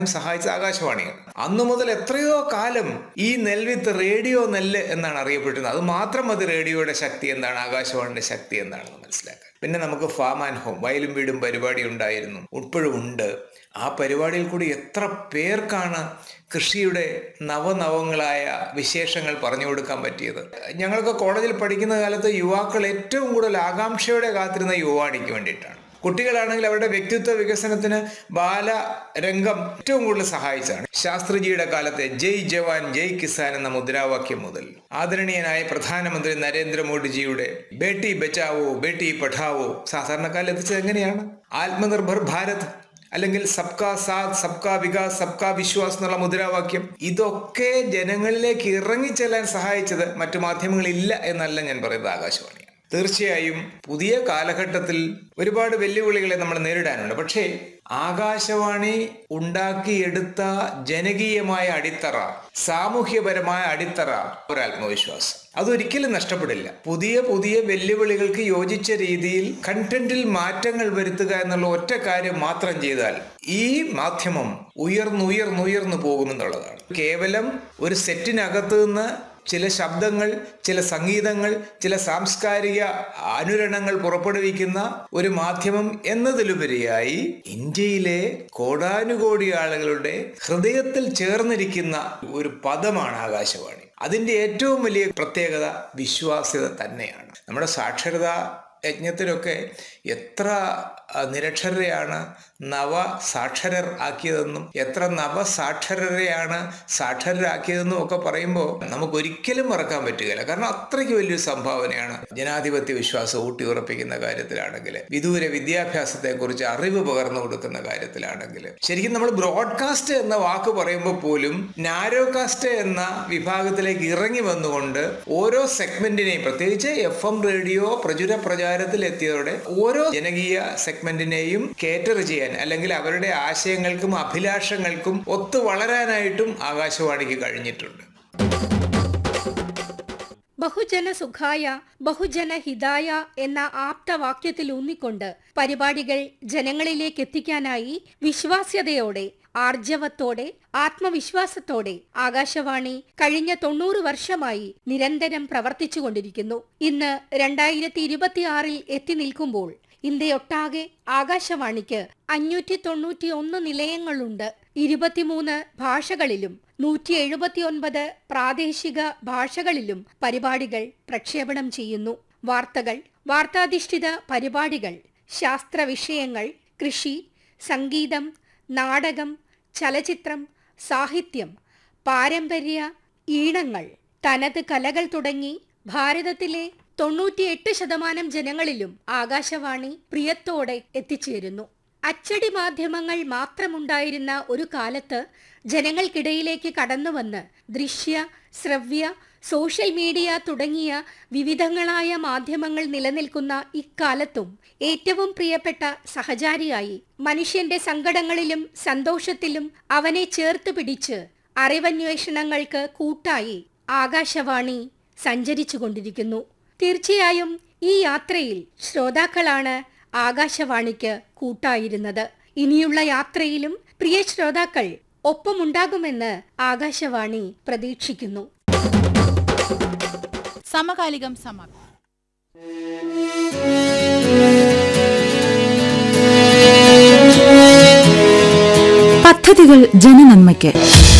സഹായിച്ചത് ആകാശവാണിയാണ് അന്നു മുതൽ എത്രയോ കാലം ഈ നെൽവിത്ത് റേഡിയോ നെല്ല് എന്നാണ് അറിയപ്പെട്ടിരുന്നത് അത് മാത്രം മതി റേഡിയോയുടെ ശക്തി എന്താണ് ആകാശവാണിയുടെ ശക്തി എന്താണെന്ന് മനസ്സിലാക്കാൻ പിന്നെ നമുക്ക് ഫാം ആൻഡ് ഹോം വയലും വീടും പരിപാടി ഉണ്ടായിരുന്നു ഇപ്പോഴും ഉണ്ട് ആ പരിപാടിയിൽ കൂടി എത്ര പേർക്കാണ് കൃഷിയുടെ നവനവങ്ങളായ വിശേഷങ്ങൾ പറഞ്ഞു കൊടുക്കാൻ പറ്റിയത് ഞങ്ങളൊക്കെ കോളേജിൽ പഠിക്കുന്ന കാലത്ത് യുവാക്കൾ ഏറ്റവും കൂടുതൽ ആകാംക്ഷയോടെ കാത്തിരുന്ന യുവാണിക്ക് വേണ്ടിയിട്ടാണ് കുട്ടികളാണെങ്കിൽ അവരുടെ വ്യക്തിത്വ വികസനത്തിന് ബാലരംഗം ഏറ്റവും കൂടുതൽ സഹായിച്ചതാണ് ശാസ്ത്രിജിയുടെ കാലത്തെ ജയ് ജവാൻ ജയ് കിസാൻ എന്ന മുദ്രാവാക്യം മുതൽ ആദരണീയനായ പ്രധാനമന്ത്രി നരേന്ദ്രമോദിജിയുടെ ബേട്ടി ബച്ചാവോ ബേട്ടി പഠാവോ സാധാരണക്കാരിൽ എത്തിച്ചത് എങ്ങനെയാണ് ആത്മനിർഭർ ഭാരത് അല്ലെങ്കിൽ സബ്കാ സാത്ത് സബ്കാ വികാസ് സബ്കാ വിശ്വാസ് എന്നുള്ള മുദ്രാവാക്യം ഇതൊക്കെ ജനങ്ങളിലേക്ക് ഇറങ്ങിച്ചെല്ലാൻ സഹായിച്ചത് മറ്റു മാധ്യമങ്ങളില്ല എന്നല്ല ഞാൻ പറയുന്നത് ആകാശവാണിയാണ് തീർച്ചയായും പുതിയ കാലഘട്ടത്തിൽ ഒരുപാട് വെല്ലുവിളികളെ നമ്മൾ നേരിടാനുണ്ട് പക്ഷേ ആകാശവാണി ഉണ്ടാക്കിയെടുത്ത ജനകീയമായ അടിത്തറ സാമൂഹ്യപരമായ അടിത്തറ ഒരു ആത്മവിശ്വാസം അതൊരിക്കലും നഷ്ടപ്പെടില്ല പുതിയ പുതിയ വെല്ലുവിളികൾക്ക് യോജിച്ച രീതിയിൽ കണ്ടന്റിൽ മാറ്റങ്ങൾ വരുത്തുക എന്നുള്ള ഒറ്റ കാര്യം മാത്രം ചെയ്താൽ ഈ മാധ്യമം ഉയർന്നുയർന്നുയർന്നു പോകുമെന്നുള്ളതാണ് കേവലം ഒരു സെറ്റിനകത്ത് നിന്ന് ചില ശബ്ദങ്ങൾ ചില സംഗീതങ്ങൾ ചില സാംസ്കാരിക അനുരണങ്ങൾ പുറപ്പെടുവിക്കുന്ന ഒരു മാധ്യമം എന്നതിലുപരിയായി ഇന്ത്യയിലെ കോടാനുകോടി ആളുകളുടെ ഹൃദയത്തിൽ ചേർന്നിരിക്കുന്ന ഒരു പദമാണ് ആകാശവാണി അതിൻ്റെ ഏറ്റവും വലിയ പ്രത്യേകത വിശ്വാസ്യത തന്നെയാണ് നമ്മുടെ സാക്ഷരത യജ്ഞത്തിലൊക്കെ എത്ര നിരക്ഷരരെയാണ് നവ സാക്ഷരർ ആക്കിയതെന്നും എത്ര നവസാക്ഷരരെയാണ് സാക്ഷരരാക്കിയതെന്നും ഒക്കെ പറയുമ്പോൾ നമുക്ക് ഒരിക്കലും മറക്കാൻ പറ്റുകയില്ല കാരണം അത്രയ്ക്ക് വലിയൊരു സംഭാവനയാണ് ജനാധിപത്യ വിശ്വാസം ഊട്ടി ഉറപ്പിക്കുന്ന കാര്യത്തിലാണെങ്കിൽ വിദൂര വിദ്യാഭ്യാസത്തെക്കുറിച്ച് അറിവ് പകർന്നു കൊടുക്കുന്ന കാര്യത്തിലാണെങ്കിൽ ശരിക്കും നമ്മൾ ബ്രോഡ്കാസ്റ്റ് എന്ന വാക്ക് പറയുമ്പോൾ പോലും നാരോകാസ്റ്റ് എന്ന വിഭാഗത്തിലേക്ക് ഇറങ്ങി വന്നുകൊണ്ട് ഓരോ സെഗ്മെന്റിനെയും പ്രത്യേകിച്ച് എഫ് എം റേഡിയോ പ്രചുര പ്രചാരത്തിൽ എത്തിയതോടെ ഓരോ ജനകീയ സെഗ്മെന്റിനെയും കേറ്റർ ചെയ്യാൻ അല്ലെങ്കിൽ അവരുടെ ആശയങ്ങൾക്കും അഭിലാഷങ്ങൾക്കും ഒത്തു വളരാനായിട്ടും ആകാശവാണിക്ക് കഴിഞ്ഞിട്ടുണ്ട് ബഹുജന സുഖായ ബഹുജന ഹിതായ എന്ന ആപ്തവാക്യത്തിൽ ഊന്നിക്കൊണ്ട് പരിപാടികൾ ജനങ്ങളിലേക്ക് എത്തിക്കാനായി വിശ്വാസ്യതയോടെ ആർജവത്തോടെ ആത്മവിശ്വാസത്തോടെ ആകാശവാണി കഴിഞ്ഞ തൊണ്ണൂറ് വർഷമായി നിരന്തരം പ്രവർത്തിച്ചുകൊണ്ടിരിക്കുന്നു ഇന്ന് രണ്ടായിരത്തി ഇരുപത്തിയാറിൽ എത്തി നിൽക്കുമ്പോൾ ഇന്ത്യയൊട്ടാകെ ആകാശവാണിക്ക് അഞ്ഞൂറ്റി തൊണ്ണൂറ്റി ഒന്ന് നിലയങ്ങളുണ്ട് ഇരുപത്തിമൂന്ന് ഭാഷകളിലും നൂറ്റി എഴുപത്തിയൊൻപത് പ്രാദേശിക ഭാഷകളിലും പരിപാടികൾ പ്രക്ഷേപണം ചെയ്യുന്നു വാർത്തകൾ വാർത്താധിഷ്ഠിത പരിപാടികൾ ശാസ്ത്ര വിഷയങ്ങൾ കൃഷി സംഗീതം നാടകം ചലച്ചിത്രം സാഹിത്യം പാരമ്പര്യ ഈണങ്ങൾ തനത് കലകൾ തുടങ്ങി ഭാരതത്തിലെ തൊണ്ണൂറ്റിയെട്ട് ശതമാനം ജനങ്ങളിലും ആകാശവാണി പ്രിയത്തോടെ എത്തിച്ചേരുന്നു അച്ചടി മാധ്യമങ്ങൾ മാത്രമുണ്ടായിരുന്ന ഒരു കാലത്ത് ജനങ്ങൾക്കിടയിലേക്ക് കടന്നുവന്ന് ദൃശ്യ ശ്രവ്യ സോഷ്യൽ മീഡിയ തുടങ്ങിയ വിവിധങ്ങളായ മാധ്യമങ്ങൾ നിലനിൽക്കുന്ന ഇക്കാലത്തും ഏറ്റവും പ്രിയപ്പെട്ട സഹചാരിയായി മനുഷ്യന്റെ സങ്കടങ്ങളിലും സന്തോഷത്തിലും അവനെ ചേർത്ത് പിടിച്ച് അറിവന്വേഷണങ്ങൾക്ക് കൂട്ടായി ആകാശവാണി സഞ്ചരിച്ചു കൊണ്ടിരിക്കുന്നു തീർച്ചയായും ഈ യാത്രയിൽ ശ്രോതാക്കളാണ് ആകാശവാണിക്ക് കൂട്ടായിരുന്നത് ഇനിയുള്ള യാത്രയിലും പ്രിയ ശ്രോതാക്കൾ ഒപ്പമുണ്ടാകുമെന്ന് ആകാശവാണി പ്രതീക്ഷിക്കുന്നു സമകാലികം സമാപ്തി പദ്ധതികൾ ജനനന്മയ്ക്ക്